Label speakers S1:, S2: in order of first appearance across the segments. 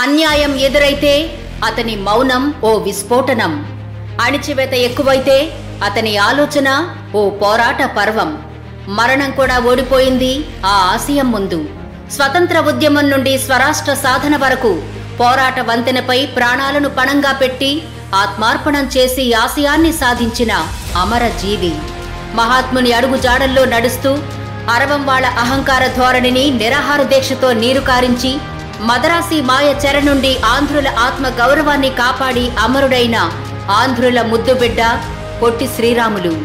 S1: అన్యాయం ఎదురైతే అతని మౌనం ఓ విస్ఫోటనం అణిచివేత ఎక్కువైతే అతని ఆలోచన ఓ పోరాట పర్వం మరణం కూడా ఓడిపోయింది ఆ ఆశయం ముందు స్వతంత్ర ఉద్యమం నుండి స్వరాష్ట్ర సాధన వరకు పోరాట వంతెనపై ప్రాణాలను పణంగా పెట్టి ఆత్మార్పణం చేసి ఆశయాన్ని సాధించిన అమర జీవి మహాత్ముని అడుగు జాడల్లో నడుస్తూ అరవం వాళ్ళ అహంకార ధోరణిని నిరాహార దీక్షతో నీరు కారించి మదరాసి మాయ చెర నుండి ఆంధ్రుల ఆత్మ గౌరవాన్ని కాపాడి అమరుడైన ఆంధ్రుల ముద్దుబిడ్డ పొట్టి శ్రీరాములు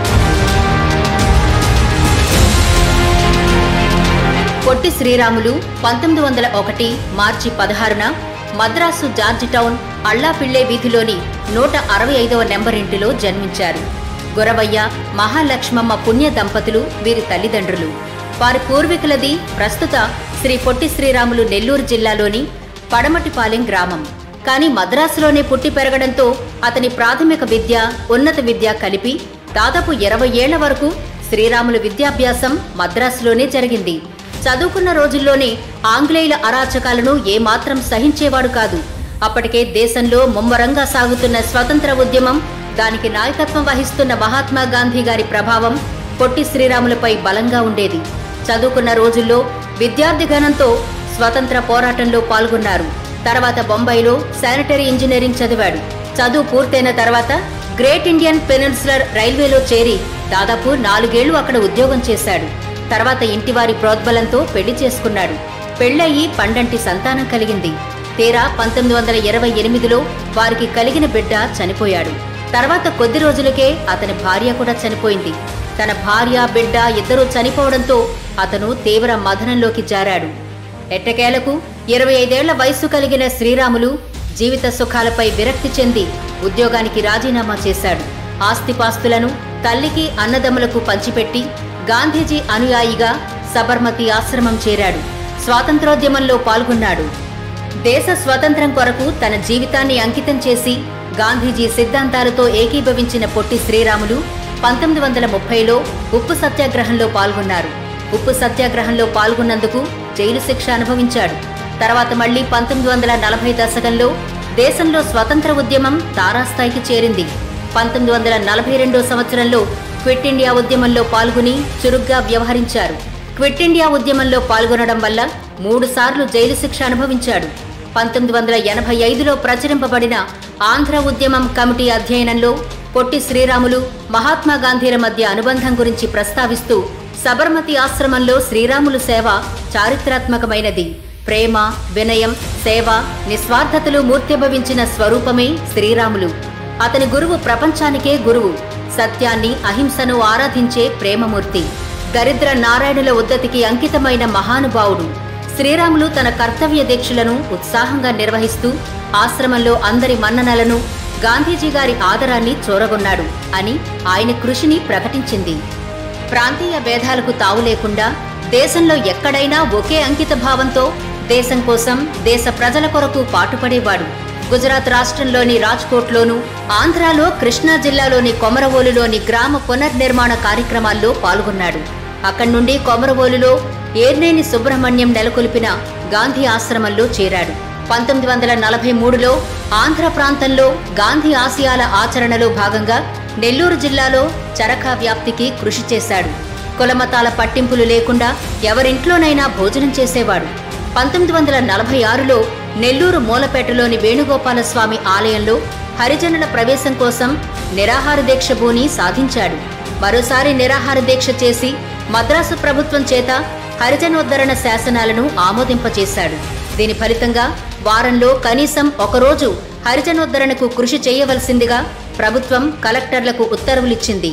S1: పొట్టి శ్రీరాములు పంతొమ్మిది వందల ఒకటి మార్చి పదహారున మద్రాసు జార్జి టౌన్ అల్లాపిళ్ళే వీధిలోని నూట అరవై ఐదవ నెంబరింటిలో జన్మించారు గురవయ్య మహాలక్ష్మమ్మ పుణ్య దంపతులు వీరి తల్లిదండ్రులు వారి పూర్వీకులది ప్రస్తుత శ్రీ పొట్టి శ్రీరాములు నెల్లూరు జిల్లాలోని పడమటిపాలెం గ్రామం కానీ మద్రాసులోనే పుట్టి పెరగడంతో అతని ప్రాథమిక విద్య ఉన్నత విద్య కలిపి దాదాపు ఇరవై ఏళ్ల వరకు శ్రీరాములు విద్యాభ్యాసం మద్రాసులోనే జరిగింది చదువుకున్న రోజుల్లోనే ఆంగ్లేయుల అరాచకాలను ఏమాత్రం సహించేవాడు కాదు అప్పటికే దేశంలో ముమ్మరంగా సాగుతున్న స్వతంత్ర ఉద్యమం దానికి నాయకత్వం వహిస్తున్న మహాత్మా గాంధీ గారి ప్రభావం పొట్టి శ్రీరాములపై బలంగా ఉండేది చదువుకున్న రోజుల్లో విద్యార్థి గణంతో స్వతంత్ర పోరాటంలో పాల్గొన్నారు తర్వాత బొంబాయిలో శానిటరీ ఇంజనీరింగ్ చదివాడు చదువు పూర్తయిన తర్వాత గ్రేట్ ఇండియన్ పెనిన్సులర్ రైల్వేలో చేరి దాదాపు నాలుగేళ్లు అక్కడ ఉద్యోగం చేశాడు తర్వాత ఇంటివారి ప్రోద్బలంతో పెళ్లి చేసుకున్నాడు పెళ్ళయి పండంటి సంతానం కలిగింది తీరా పంతొమ్మిది వందల ఇరవై ఎనిమిదిలో వారికి కలిగిన బిడ్డ చనిపోయాడు తర్వాత కొద్ది రోజులకే అతని భార్య కూడా చనిపోయింది తన భార్య బిడ్డ ఇద్దరూ చనిపోవడంతో అతను తీవ్ర మదనంలోకి జారాడు ఎట్టకేలకు ఇరవై ఐదేళ్ల వయస్సు కలిగిన శ్రీరాములు జీవిత సుఖాలపై విరక్తి చెంది ఉద్యోగానికి రాజీనామా చేశాడు ఆస్తిపాస్తులను తల్లికి అన్నదమ్ములకు పంచిపెట్టి గాంధీజీ అనుయాయిగా సబర్మతి ఆశ్రమం చేరాడు స్వాతంత్రోద్యమంలో పాల్గొన్నాడు దేశ స్వతంత్రం కొరకు తన జీవితాన్ని అంకితం చేసి గాంధీజీ సిద్ధాంతాలతో ఏకీభవించిన పొట్టి శ్రీరాములు పంతొమ్మిది వందల ముప్పైలో ఉప్పు సత్యాగ్రహంలో పాల్గొన్నారు ఉప్పు సత్యాగ్రహంలో పాల్గొన్నందుకు జైలు శిక్ష అనుభవించాడు తర్వాత మళ్లీ పంతొమ్మిది వందల నలభై దశకంలో దేశంలో స్వతంత్ర ఉద్యమం తారాస్థాయికి చేరింది పంతొమ్మిది వందల నలభై రెండో సంవత్సరంలో క్విట్ ఇండియా ఉద్యమంలో పాల్గొని చురుగ్గా వ్యవహరించారు క్విట్ ఇండియా ఉద్యమంలో పాల్గొనడం వల్ల మూడు సార్లు జైలు శిక్ష అనుభవించాడు పంతొమ్మిది వందల ఎనభై ఐదులో ప్రచురింపబడిన ఆంధ్ర ఉద్యమం కమిటీ అధ్యయనంలో పొట్టి శ్రీరాములు మహాత్మా గాంధీల మధ్య అనుబంధం గురించి ప్రస్తావిస్తూ సబర్మతి ఆశ్రమంలో శ్రీరాములు సేవ చారిత్రాత్మకమైనది ప్రేమ వినయం సేవ నిస్వార్థతలు మూర్తిభవించిన స్వరూపమే శ్రీరాములు అతని గురువు ప్రపంచానికే గురువు సత్యాన్ని అహింసను ఆరాధించే ప్రేమమూర్తి దరిద్ర నారాయణుల ఉద్దతికి అంకితమైన మహానుభావుడు శ్రీరాములు తన కర్తవ్య దీక్షలను ఉత్సాహంగా నిర్వహిస్తూ ఆశ్రమంలో అందరి మన్ననలను గాంధీజీ గారి ఆదరాన్ని చూరగొన్నాడు అని ఆయన కృషిని ప్రకటించింది ప్రాంతీయ భేదాలకు తావు లేకుండా దేశంలో ఎక్కడైనా ఒకే అంకిత భావంతో దేశం కోసం దేశ ప్రజల కొరకు పాటుపడేవాడు గుజరాత్ రాష్ట్రంలోని రాజ్కోట్లోను ఆంధ్రాలో కృష్ణా జిల్లాలోని కొమరవోలులోని గ్రామ పునర్నిర్మాణ కార్యక్రమాల్లో పాల్గొన్నాడు అక్కడి నుండి కొమరవోలులో ఏర్నేని సుబ్రహ్మణ్యం నెలకొల్పిన గాంధీ ఆశ్రమంలో చేరాడు పంతొమ్మిది వందల నలభై మూడులో ఆంధ్ర ప్రాంతంలో గాంధీ ఆశయాల ఆచరణలో భాగంగా నెల్లూరు జిల్లాలో చరఖా వ్యాప్తికి కృషి చేశాడు కులమతాల పట్టింపులు లేకుండా ఎవరింట్లోనైనా భోజనం చేసేవాడు పంతొమ్మిది వందల నలభై ఆరులో నెల్లూరు మూలపేటలోని వేణుగోపాలస్వామి ఆలయంలో హరిజనుల ప్రవేశం కోసం నిరాహార దీక్ష భూని సాధించాడు మరోసారి నిరాహార దీక్ష చేసి మద్రాసు ప్రభుత్వం చేత హరిజనోద్ధరణ శాసనాలను ఆమోదింపచేశాడు దీని ఫలితంగా వారంలో కనీసం ఒకరోజు హరిజనోద్ధరణకు కృషి చేయవలసిందిగా ప్రభుత్వం కలెక్టర్లకు ఉత్తర్వులిచ్చింది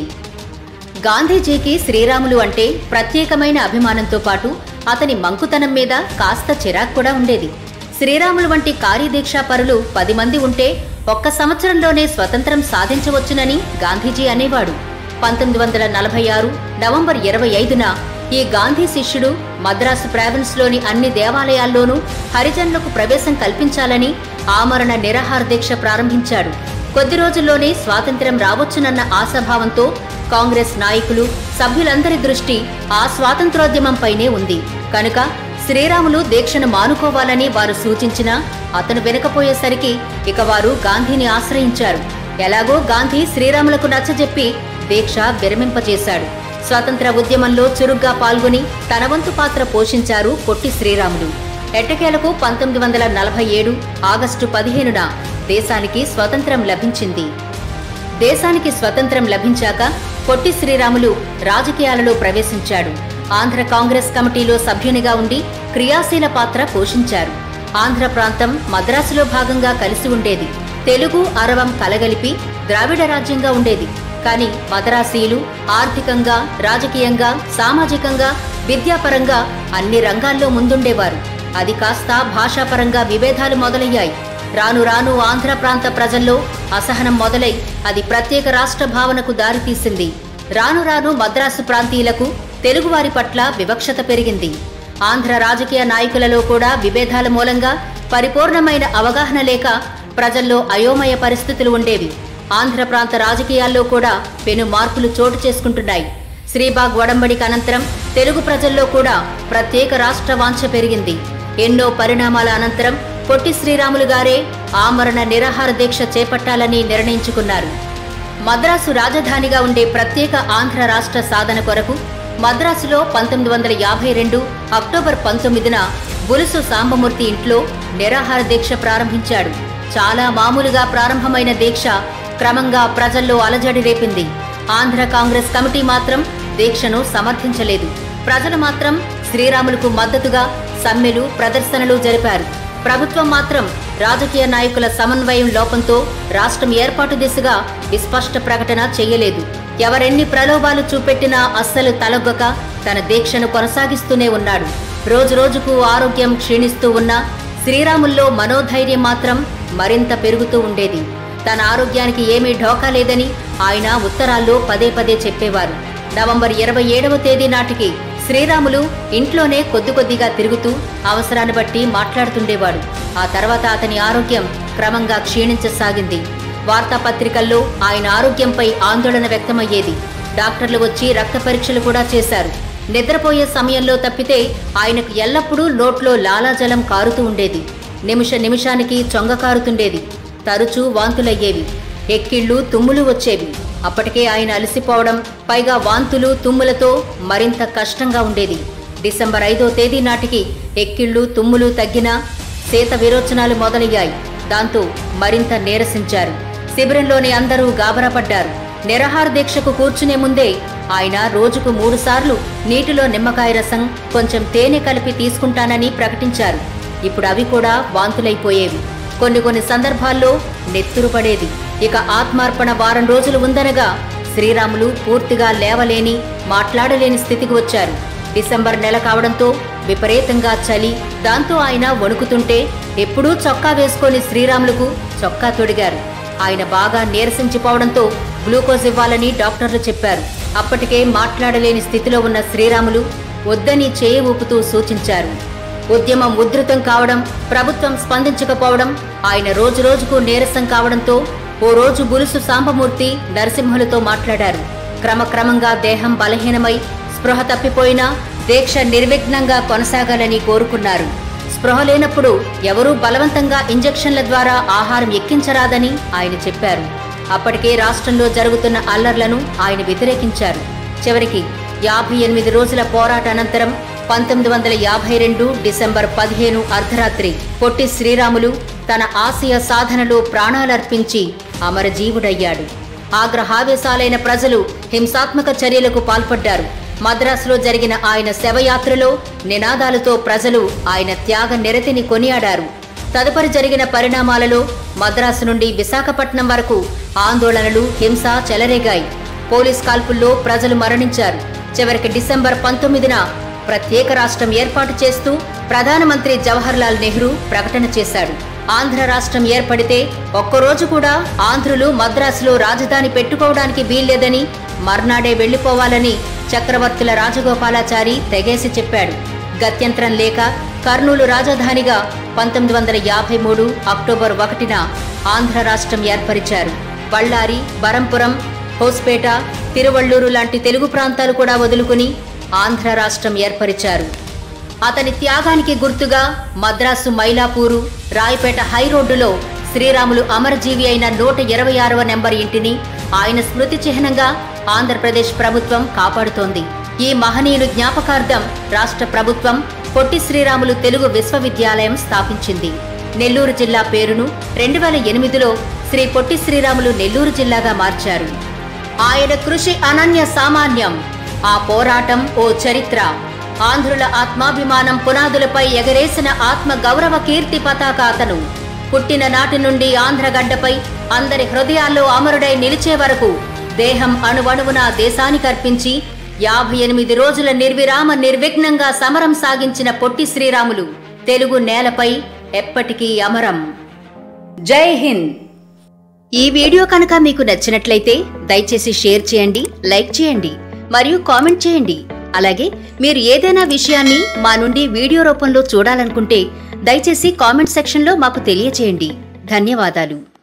S1: గాంధీజీకి శ్రీరాములు అంటే ప్రత్యేకమైన అభిమానంతో పాటు అతని మంకుతనం మీద కాస్త చిరాకు కూడా ఉండేది శ్రీరాములు వంటి కార్యదీక్షా పరులు పది మంది ఉంటే ఒక్క సంవత్సరంలోనే స్వతంత్రం సాధించవచ్చునని గాంధీజీ అనేవాడు పంతొమ్మిది వందల నలభై ఆరు నవంబర్ ఇరవై ఐదున ఈ గాంధీ శిష్యుడు మద్రాసు ప్రావిన్స్లోని అన్ని దేవాలయాల్లోనూ హరిజనులకు ప్రవేశం కల్పించాలని ఆమరణ నిరాహార దీక్ష ప్రారంభించాడు కొద్ది రోజుల్లోనే స్వాతంత్ర్యం రావచ్చునన్న ఆశాభావంతో కాంగ్రెస్ నాయకులు సభ్యులందరి దృష్టి ఆ స్వాతంత్రోద్యమంపైనే ఉంది కనుక శ్రీరాములు దీక్షను మానుకోవాలని వారు సూచించినా అతను వెనకపోయేసరికి ఇక వారు గాంధీని ఆశ్రయించారు ఎలాగో గాంధీ శ్రీరాములకు నచ్చజెప్పి దీక్ష విరమింపజేశాడు స్వతంత్ర ఉద్యమంలో చురుగ్గా పాల్గొని తన వంతు పాత్ర పోషించారు పొట్టి శ్రీరాములు ఎట్టకేలకు పంతొమ్మిది వందల నలభై ఏడు ఆగస్టు పదిహేనున దేశానికి స్వతంత్రం లభించింది దేశానికి స్వతంత్రం లభించాక పొట్టి శ్రీరాములు రాజకీయాలలో ప్రవేశించాడు ఆంధ్ర కాంగ్రెస్ కమిటీలో సభ్యునిగా ఉండి క్రియాశీల పాత్ర పోషించారు ఆంధ్ర ప్రాంతం మద్రాసులో భాగంగా కలిసి ఉండేది తెలుగు అరవం కలగలిపి ద్రావిడ రాజ్యంగా ఉండేది కానీ మద్రాసీయులు ఆర్థికంగా రాజకీయంగా సామాజికంగా విద్యాపరంగా అన్ని రంగాల్లో ముందుండేవారు అది కాస్త భాషాపరంగా విభేదాలు మొదలయ్యాయి రాను రాను ఆంధ్ర ప్రాంత ప్రజల్లో అసహనం మొదలై అది ప్రత్యేక రాష్ట్ర భావనకు దారితీసింది రాను రాను మద్రాసు ప్రాంతీయులకు తెలుగువారి పట్ల వివక్షత పెరిగింది ఆంధ్ర రాజకీయ నాయకులలో కూడా విభేదాల మూలంగా పరిపూర్ణమైన అవగాహన లేక ప్రజల్లో అయోమయ పరిస్థితులు ఉండేవి ఆంధ్ర ప్రాంత రాజకీయాల్లో కూడా పెను మార్పులు చోటు చేసుకుంటున్నాయి శ్రీబాగ్ ఒడంబడికి అనంతరం తెలుగు ప్రజల్లో కూడా ప్రత్యేక రాష్ట్ర వాంఛ పెరిగింది ఎన్నో పరిణామాల అనంతరం పొట్టి శ్రీరాములు గారే ఆమరణ నిరాహార దీక్ష చేపట్టాలని నిర్ణయించుకున్నారు మద్రాసు రాజధానిగా ఉండే ప్రత్యేక ఆంధ్ర రాష్ట్ర సాధన కొరకు మద్రాసులో పంతొమ్మిది వందల యాభై రెండు అక్టోబర్ పంతొమ్మిదిన బులుసు సాంబమూర్తి ఇంట్లో నిరాహార దీక్ష ప్రారంభించాడు చాలా మామూలుగా ప్రారంభమైన దీక్ష క్రమంగా ప్రజల్లో అలజడి రేపింది ఆంధ్ర కాంగ్రెస్ కమిటీ మాత్రం దీక్షను సమర్థించలేదు ప్రజలు మాత్రం శ్రీరాములకు మద్దతుగా సమ్మెలు ప్రదర్శనలు జరిపారు ప్రభుత్వం మాత్రం రాజకీయ నాయకుల సమన్వయం లోపంతో రాష్ట్రం ఏర్పాటు దిశగా విస్పష్ట ప్రకటన చేయలేదు ఎవరెన్ని ప్రలోభాలు చూపెట్టినా అస్సలు తలొగ్గక తన దీక్షను కొనసాగిస్తూనే ఉన్నాడు రోజురోజుకు ఆరోగ్యం క్షీణిస్తూ ఉన్నా శ్రీరాముల్లో మనోధైర్యం మాత్రం మరింత పెరుగుతూ ఉండేది తన ఆరోగ్యానికి ఏమీ ఢోకా లేదని ఆయన ఉత్తరాల్లో పదే పదే చెప్పేవారు నవంబర్ ఇరవై ఏడవ తేదీ నాటికి శ్రీరాములు ఇంట్లోనే కొద్ది కొద్దిగా తిరుగుతూ అవసరాన్ని బట్టి మాట్లాడుతుండేవాడు ఆ తర్వాత అతని ఆరోగ్యం క్రమంగా క్షీణించసాగింది వార్తాపత్రికల్లో ఆయన ఆరోగ్యంపై ఆందోళన వ్యక్తమయ్యేది డాక్టర్లు వచ్చి రక్త పరీక్షలు కూడా చేశారు నిద్రపోయే సమయంలో తప్పితే ఆయనకు ఎల్లప్పుడూ నోట్లో లాలాజలం కారుతూ ఉండేది నిమిష నిమిషానికి చొంగ కారుతుండేది తరచూ వాంతులయ్యేవి ఎక్కిళ్ళు తుమ్ములు వచ్చేవి అప్పటికే ఆయన అలసిపోవడం పైగా వాంతులు తుమ్ములతో మరింత కష్టంగా ఉండేది డిసెంబర్ ఐదో తేదీ నాటికి ఎక్కిళ్ళు తుమ్ములు తగ్గినా శీత విరోచనాలు మొదలయ్యాయి దాంతో మరింత నీరసించారు శిబిరంలోని అందరూ గాబరాపడ్డారు నిరాహార దీక్షకు కూర్చునే ముందే ఆయన రోజుకు మూడుసార్లు నీటిలో నిమ్మకాయ రసం కొంచెం తేనె కలిపి తీసుకుంటానని ప్రకటించారు ఇప్పుడు అవి కూడా వాంతులైపోయేవి కొన్ని కొన్ని సందర్భాల్లో నెత్తురు పడేది ఇక ఆత్మార్పణ వారం రోజులు ఉందనగా శ్రీరాములు పూర్తిగా లేవలేని మాట్లాడలేని స్థితికి వచ్చారు డిసెంబర్ నెల కావడంతో విపరీతంగా చలి దాంతో ఆయన వణుకుతుంటే ఎప్పుడూ చొక్కా వేసుకొని శ్రీరాములకు చొక్కా తొడిగారు ఆయన బాగా నీరసించిపోవడంతో గ్లూకోజ్ ఇవ్వాలని డాక్టర్లు చెప్పారు అప్పటికే మాట్లాడలేని స్థితిలో ఉన్న శ్రీరాములు వద్దని చేయి ఊపుతూ సూచించారు ఉద్యమం ఉధృతం కావడం ప్రభుత్వం స్పందించకపోవడం ఆయన రోజురోజుకు నీరసం కావడంతో ఓ రోజు బులుసు సాంబమూర్తి నరసింహులతో మాట్లాడారు క్రమక్రమంగా దేహం బలహీనమై స్పృహ తప్పిపోయినా దీక్ష నిర్విఘ్నంగా కొనసాగాలని కోరుకున్నారు స్పృహ లేనప్పుడు ఎవరూ బలవంతంగా ఇంజెక్షన్ల ద్వారా ఆహారం ఎక్కించరాదని ఆయన చెప్పారు అప్పటికే రాష్ట్రంలో జరుగుతున్న అల్లర్లను ఆయన వ్యతిరేకించారు చివరికి యాభై ఎనిమిది రోజుల పోరాట అనంతరం పంతొమ్మిది వందల యాభై రెండు డిసెంబర్ పదిహేను అర్ధరాత్రి పొట్టి శ్రీరాములు తన ఆశయ సాధనలో ప్రాణాలర్పించి అమరజీవుడయ్యాడు ఆగ్రహావేశాలైన ప్రజలు హింసాత్మక చర్యలకు పాల్పడ్డారు మద్రాసులో జరిగిన ఆయన శవయాత్రలో నినాదాలతో ప్రజలు ఆయన త్యాగ నిరతిని కొనియాడారు తదుపరి జరిగిన పరిణామాలలో మద్రాసు నుండి విశాఖపట్నం వరకు ఆందోళనలు హింస చెలరేగాయి పోలీస్ కాల్పుల్లో ప్రజలు మరణించారు చివరికి డిసెంబర్ పంతొమ్మిదిన ప్రత్యేక రాష్ట్రం ఏర్పాటు చేస్తూ ప్రధానమంత్రి జవహర్లాల్ నెహ్రూ ప్రకటన చేశాడు ఆంధ్ర రాష్ట్రం ఏర్పడితే ఒక్కరోజు కూడా ఆంధ్రులు మద్రాసులో రాజధాని పెట్టుకోవడానికి వీల్లేదని మర్నాడే వెళ్లిపోవాలని చక్రవర్తుల రాజగోపాలాచారి తెగేసి చెప్పాడు గత్యంతరం లేక కర్నూలు రాజధానిగా పంతొమ్మిది వందల యాభై మూడు అక్టోబర్ ఒకటిన ఆంధ్ర రాష్ట్రం ఏర్పరిచారు బళ్ళారి బరంపురం హోస్పేట తిరువళ్ళూరు లాంటి తెలుగు ప్రాంతాలు కూడా వదులుకుని ఆంధ్ర రాష్ట్రం ఏర్పరిచారు అతని త్యాగానికి గుర్తుగా మద్రాసు మైలాపూరు రాయపేట హై రోడ్డులో శ్రీరాములు అమరజీవి అయిన నూట ఇరవై ఆరవ నెంబర్ ఇంటిని ఆయన స్మృతి చిహ్నంగా ఆంధ్రప్రదేశ్ ప్రభుత్వం కాపాడుతోంది ఈ మహనీయులు జ్ఞాపకార్థం రాష్ట్ర ప్రభుత్వం పొట్టి శ్రీరాములు తెలుగు విశ్వవిద్యాలయం స్థాపించింది నెల్లూరు జిల్లా పేరును రెండు వేల ఎనిమిదిలో శ్రీ పొట్టి శ్రీరాములు నెల్లూరు జిల్లాగా మార్చారు ఆయన కృషి అనన్య సామాన్యం ఆ పోరాటం ఓ చరిత్ర ఆంధ్రుల ఆత్మాభిమానం పునాదులపై ఎగరేసిన ఆత్మ గౌరవ కీర్తి పతాక అతను పుట్టిన నాటి నుండి ఆంధ్రగడ్డపై అందరి హృదయాల్లో అమరుడై నిలిచే వరకు దేహం అణువణువున దేశానికి అర్పించి యాభై ఎనిమిది రోజుల నిర్విరామ నిర్విఘ్నంగా సమరం సాగించిన పొట్టి శ్రీరాములు తెలుగు నేలపై ఎప్పటికీ అమరం జై హింద్ ఈ వీడియో కనుక మీకు నచ్చినట్లయితే దయచేసి షేర్ చేయండి లైక్ చేయండి మరియు కామెంట్ చేయండి అలాగే మీరు ఏదైనా విషయాన్ని మా నుండి వీడియో రూపంలో చూడాలనుకుంటే దయచేసి కామెంట్ సెక్షన్లో మాకు తెలియచేయండి ధన్యవాదాలు